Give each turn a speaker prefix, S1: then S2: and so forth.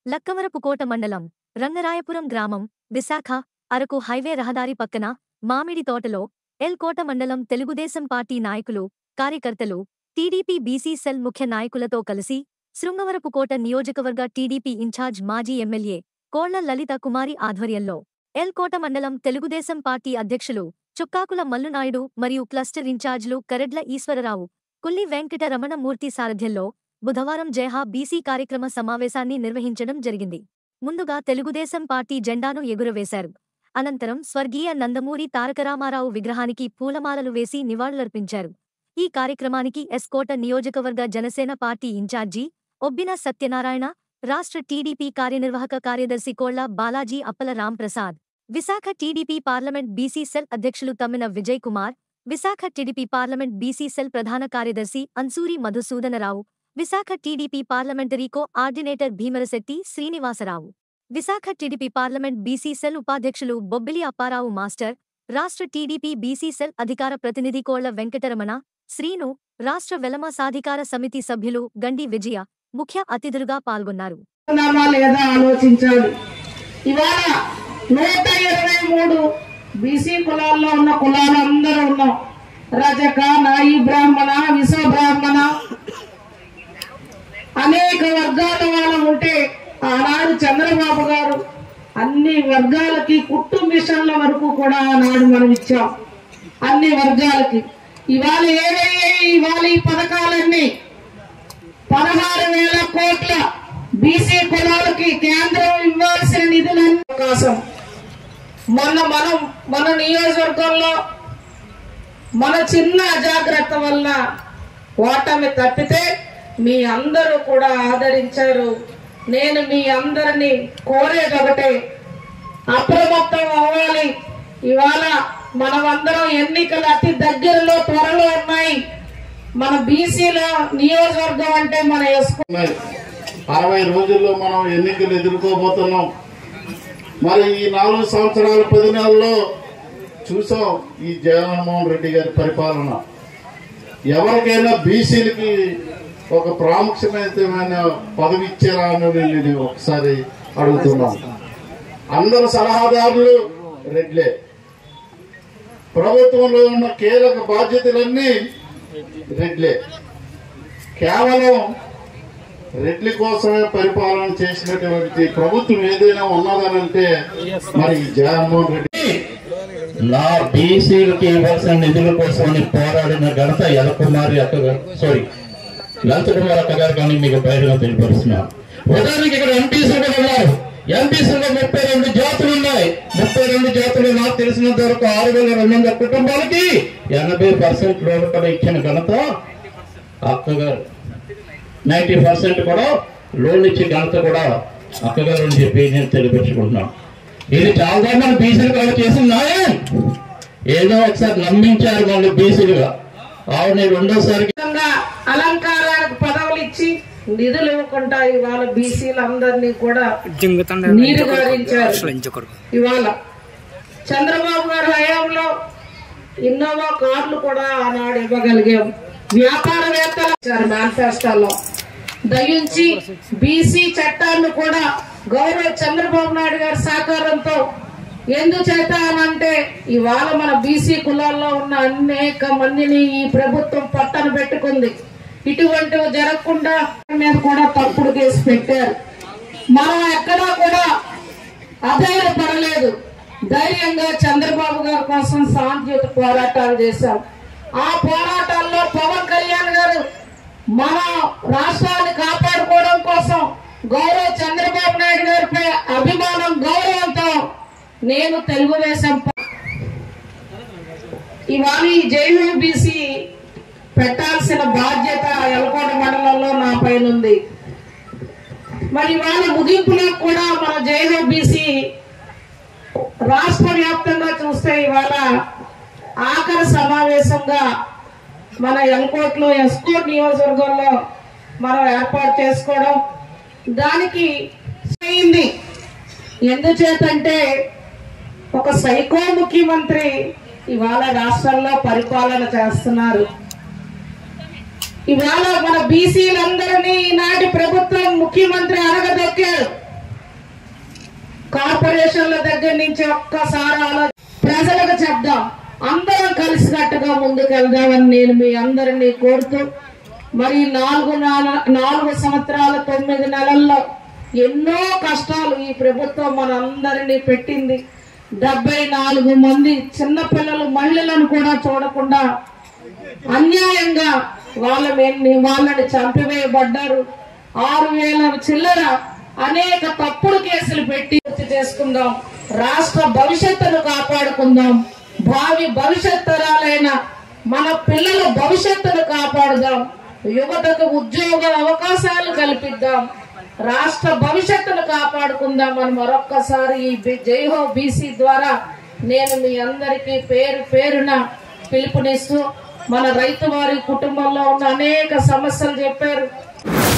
S1: లక్కవరపుకోట మండలం రంగరాయపురం గ్రామం విశాఖ అరకు హైవే రహదారి పక్కన మామిడి తోటలో ఎల్ కోట మండలం తెలుగుదేశం పార్టీ నాయకులు కార్యకర్తలు టీడీపీ బీసీ సెల్ ముఖ్య నాయకులతో కలిసి శృంగవరపుకోట నియోజకవర్గ టీడీపీ ఇన్ఛార్జ్ మాజీ ఎమ్మెల్యే కోళ్ల లలిత కుమారి ఆధ్వర్యంలో ఎల్ కోట మండలం తెలుగుదేశం పార్టీ అధ్యక్షులు చుక్కాకుల మల్లునాయుడు మరియు క్లస్టర్ ఇన్ఛార్జ్లు కరెడ్ల ఈశ్వరరావు కుల్లి వెంకట రమణమూర్తి సారథ్యంలో బుధవారం జయహా బీసీ కార్యక్రమ సమావేశాన్ని నిర్వహించడం జరిగింది ముందుగా తెలుగుదేశం పార్టీ జెండాను ఎగురవేశారు అనంతరం స్వర్గీయ నందమూరి తారకరామారావు విగ్రహానికి పూలమాలలు వేసి నివాళులర్పించారు ఈ కార్యక్రమానికి ఎస్కోట నియోజకవర్గ జనసేన పార్టీ ఇన్ఛార్జి ఒబ్బిన సత్యనారాయణ రాష్ట్ర టీడీపీ కార్యనిర్వాహక కార్యదర్శి Kolla Balaji Appala Ramprasad Visakha TDP parliament BC cell అధ్యక్షులు Tammina Vijay Kumar Visakha TDP parliament BC cell ప్రధాన కార్యదర్శి Ansuri Madhusudanarao Visakha TDP parliamentary coordinator Bhimarasetti Srinivasarao Visakha TDP parliament BC cell ఉపాధ్యక్షులు బొబ్బిలి అప్పారావు మాస్టర్ రాష్ట్ర టీడీపీ బీసీ సెల్ అధికార ప్రతినిధి కోళ్ల వెంకటరమణ శ్రీను రాష్ట్ర వెలమ సాధికార సమితి సభ్యులు గండి విజయ ముఖ్య అతిథులుగా పాల్గొన్నారు
S2: ఉన్నామా లేదా ఆలోచించాలి ఇవాళ నూట ఇరవై మూడు బీసీ కులాల్లో ఉన్న కులాలు అందరూ ఉన్నాం రజక నాయి బ్రాహ్మణ విశ్వ బ్రాహ్మణ అనేక వర్గాల వాళ్ళం ఉంటే ఆనాడు చంద్రబాబు గారు అన్ని వర్గాలకి కుట్టు మిషన్ల వరకు కూడా ఆనాడు మనం ఇచ్చాం అన్ని వర్గాలకి ఇవాళ ఏవయ్యాయి ఇవాళ ఈ పథకాలన్నీ పదహారు వేల కోట్ల బీసీ కులాలకి కేంద్రం ఇవ్వాల్సిన నిధులన్నీ అవకాశం మొన్న మనం మన నియోజకవర్గంలో మన చిన్న అజాగ్రత్త వల్ల ఓటమి తప్పితే మీ అందరూ కూడా ఆదరించారు నేను మీ అందరినీ కోరేది ఒకటే అప్రమత్తం అవ్వాలి ఇవాళ మనమందరం ఎన్నికలు అతి దగ్గరలో త్వరలో ఉన్నాయి మన బీసీల నియోజకవర్గం అంటే మన ఎస్కో
S3: ఉన్నాయి అరవై రోజుల్లో మనం ఎన్నికలు ఎదుర్కోబోతున్నాం మరి ఈ నాలుగు సంవత్సరాల పది నెలల్లో చూసాం ఈ జగన్మోహన్ రెడ్డి గారి పరిపాలన ఎవరికైనా బీసీలకి ఒక ప్రాముఖ్యమైన పదవి ఇచ్చారా అని నేను ఒకసారి అడుగుతున్నాను అందరు సలహాదారులు రెడ్లే ప్రభుత్వంలో ఉన్న కీలక బాధ్యతలన్నీ రెడ్లే కేవలం రెడ్లి కోసమే పరిపాలన చేసినటువంటి ప్రభుత్వం ఏదైనా ఉన్నదనంటే మరి ఈ జగన్మోహన్ రెడ్డి
S4: నా బీసీలకి ఇవ్వాల్సిన నిధుల కోసం పోరాడిన ఘనత ఎలకుమారి అక్క గారు సారీ లలిత కుమార్ అక్క గారు కానీ మీకు బయటగా తెలియపరుస్తున్నాను ఉదాహరణకి ఇక్కడ ఎంపీసీలు కూడా ఉన్నారు ఎంపీసీలో ముప్పై రెండు జాతులు ఉన్నాయి ముప్పై రెండు జాతులు నాకు తెలిసినంత వరకు ఆరు వేల రెండు వందల కుటుంబాలకి ఎనభై పర్సెంట్ లోన్ కూడా ఇచ్చిన ఘనత అక్కగారు నైంటీ పర్సెంట్ కూడా లోన్ ఇచ్చే ఘనత కూడా అక్కగారు అని చెప్పి నేను తెలియపరుచుకుంటున్నాను ఇది చాలా మంది బీసీలు కూడా చేసిన న్యాయం ఏదో ఒకసారి నమ్మించారు వాళ్ళు బీసీలుగా ఆవిడ రెండోసారి
S2: విధంగా అలంకారానికి పదవులు ఇచ్చి నిధులు ఇవ్వకుండా ఇవాళ బీసీలందరినీ కూడా నీరు గారించారు ఇవాళ చంద్రబాబు గారి హయాంలో ఇన్నోవా కార్లు కూడా ఆనాడు ఇవ్వగలిగాం వ్యాపారవేత్తలు ఇచ్చారు మేనిఫెస్టోలో దయించి బీసీ చట్టాన్ని కూడా గౌరవ చంద్రబాబు నాయుడు గారి సహకారంతో ఎందుచేత అనంటే ఇవాళ మన బీసీ కులాల్లో ఉన్న అనేక మందిని ఈ ప్రభుత్వం పట్టన పెట్టుకుంది ఇటువంటివి జరగకుండా మీద కూడా తప్పుడు కేసు పెట్టారు మనం ఎక్కడా కూడా అధైర్యపడలేదు ధైర్యంగా చంద్రబాబు గారి కోసం శాంతియుత పోరాటాలు చేశాం ఆ పోరాటాల్లో పవన్ కళ్యాణ్ గారు మన రాష్ట్రాన్ని కాపాడుకోవడం కోసం గౌరవ చంద్రబాబు నాయుడు గారిపై అభిమానం గౌరవంతో నేను తెలుగుదేశం పా- ఇవాళ ఈ జేయూబీసీ పెట్టాల్సిన బాధ్యత ఎలకోట మండలంలో నా పైన ఉంది మరి ఇవాళ ముగింపులో కూడా మన జేయూబీసీ రాష్ట్ర వ్యాప్తంగా చూస్తే ఇవాళ ఆఖరి సమావేశంగా మన ఎల్కోట్లో ఎస్కోట్ నియోజకవర్గంలో మనం ఏర్పాటు చేసుకోవడం దానికి అయింది ఎందుచేతంటే ఒక సైకో ముఖ్యమంత్రి ఇవాళ రాష్ట్రంలో పరిపాలన చేస్తున్నారు ఇవాళ మన బీసీలందరినీ ఈనాటి ప్రభుత్వం ముఖ్యమంత్రి అరగదొక్కారు కార్పొరేషన్ల దగ్గర నుంచి ఒక్కసారి ఆలో ప్రజలకు చెప్దాం అందరం కలిసికట్టుగా ముందుకెళ్దామని నేను మీ అందరినీ కోరుతూ మరి నాలుగు నాల- నాలుగు సంవత్సరాల తొమ్మిది నెలల్లో ఎన్నో కష్టాలు ఈ ప్రభుత్వం మనందరినీ పెట్టింది డెబ్బై నాలుగు మంది చిన్నపిల్లలు మహిళలను కూడా చూడకుండా అన్యాయంగా వాళ్ళ మీద- వాళ్ళని చంపివేయబడ్డారు ఆరు వేల చిల్లర అనేక తప్పుడు కేసులు పెట్టి పూర్తి చేసుకుందాం రాష్ట్ర భవిష్యత్తును కాపాడుకుందాం భావి భవిష్యత్ తరాలైన మన పిల్లల భవిష్యత్తును కాపాడుదాం యువతకు ఉద్యోగ అవకాశాలు కల్పిద్దాం రాష్ట్ర భవిష్యత్తును కాపాడుకుందాం అని మరొక్కసారి ఈ బి- జైహో బీసీ ద్వారా నేను మీ అందరికీ పేరు పేరున పిలుపునిస్తూ మన రైతు వారి కుటుంబంలో ఉన్న అనేక సమస్యలు చెప్పారు